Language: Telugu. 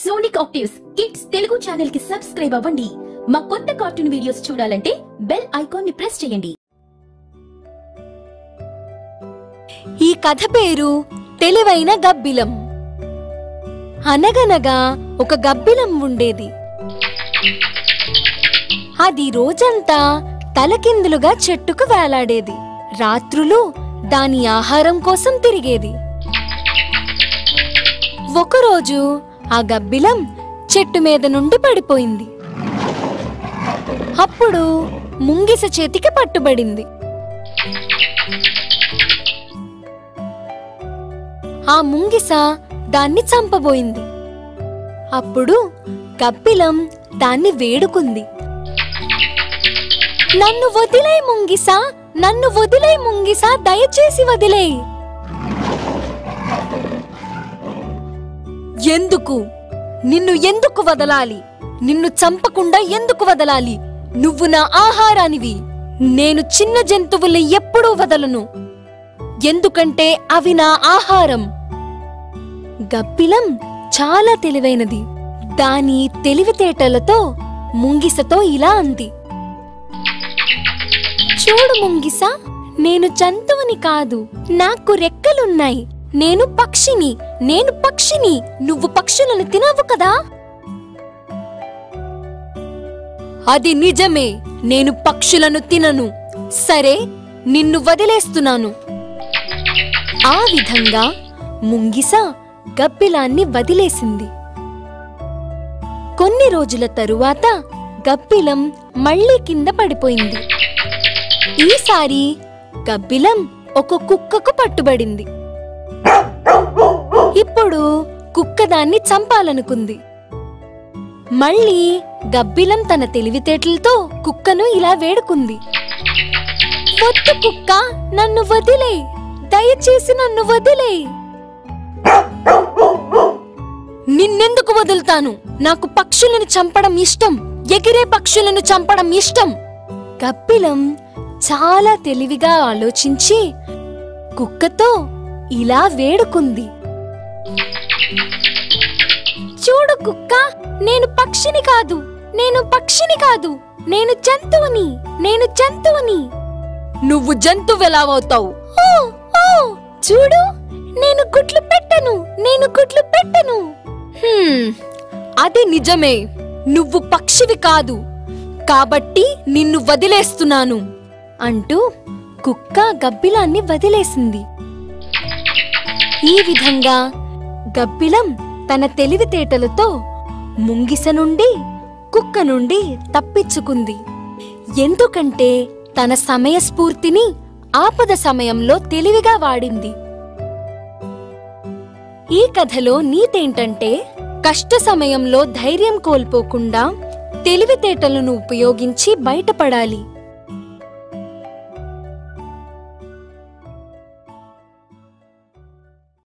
sonic Octaves kids Telugu channel కి సబ్స్క్రైబ్ అవ్వండి మా కొత్త కార్టూన్ వీడియోస్ చూడాలంటే బెల్ ఐకాన్ ని ప్రెస్ చేయండి ఈ కథ పేరు తెలివైన గబ్బిలం అనగనగా ఒక గబ్బిలం ఉండేది అది రోజంతా తలకిందులుగా చెట్టుకు వేలాడేది రాత్రులు దాని ఆహారం కోసం తిరిగేది ఒకరోజు ఆ గబ్బిలం చెట్టు మీద నుండి పడిపోయింది అప్పుడు ముంగిస చేతికి పట్టుబడింది ఆ ముంగిస దాన్ని చంపబోయింది అప్పుడు కప్పిలం దాన్ని వేడుకుంది నన్ను వదిలే ముంగిస నన్ను వదిలే ముంగిస దయచేసి వదిలే ఎందుకు నిన్ను ఎందుకు వదలాలి నిన్ను చంపకుండా ఎందుకు వదలాలి నువ్వు నా ఆహారానివి నేను చిన్న జంతువుల్ని ఎప్పుడూ వదలను ఎందుకంటే అవి నా ఆహారం గప్పిలం చాలా తెలివైనది దాని తెలివితేటలతో ముంగిసతో ఇలా అంది చూడు ముంగిస నేను జంతువుని కాదు నాకు రెక్కలున్నాయి నేను పక్షిని నేను పక్షిని నువ్వు పక్షులను తినవు కదా అది నిజమే నేను పక్షులను తినను సరే నిన్ను వదిలేస్తున్నాను ఆ విధంగా ముంగిస గబ్బిలాన్ని వదిలేసింది కొన్ని రోజుల తరువాత గబ్బిలం మళ్ళీ కింద పడిపోయింది ఈసారి గబ్బిలం ఒక కుక్కకు పట్టుబడింది ఇప్పుడు కుక్క దాన్ని చంపాలనుకుంది మళ్ళీ గబ్బిలం తన తెలివితేటలతో కుక్కను ఇలా వేడుకుంది వద్దు కుక్క నన్ను వదిలే దయచేసి నన్ను వదిలే నిన్నెందుకు వదులుతాను నాకు పక్షులను చంపడం ఇష్టం ఎగిరే పక్షులను చంపడం ఇష్టం కప్పిలం చాలా తెలివిగా ఆలోచించి కుక్కతో ఇలా వేడుకుంది చూడు కుక్క నేను పక్షిని కాదు నేను పక్షిని కాదు నేను జంతువుని నేను జంతువుని నువ్వు జంతువెలావవుతావు ఓ ఓ చూడు నేను గుడ్లు పెట్టను నేను గుడ్లు పెట్టను హ్మ్, అది నిజమే నువ్వు పక్షివి కాదు కాబట్టి నిన్ను వదిలేస్తున్నాను అంటూ కుక్క గబ్బిలాన్ని వదిలేసింది ఈ విధంగా గబ్బిలం తన తెలివితేటలతో ముంగిస నుండి కుక్క నుండి తప్పించుకుంది ఎందుకంటే తన సమయస్ఫూర్తిని ఆపద సమయంలో తెలివిగా వాడింది ఈ కథలో నీతేంటంటే కష్ట సమయంలో ధైర్యం కోల్పోకుండా తెలివితేటలను ఉపయోగించి బయటపడాలి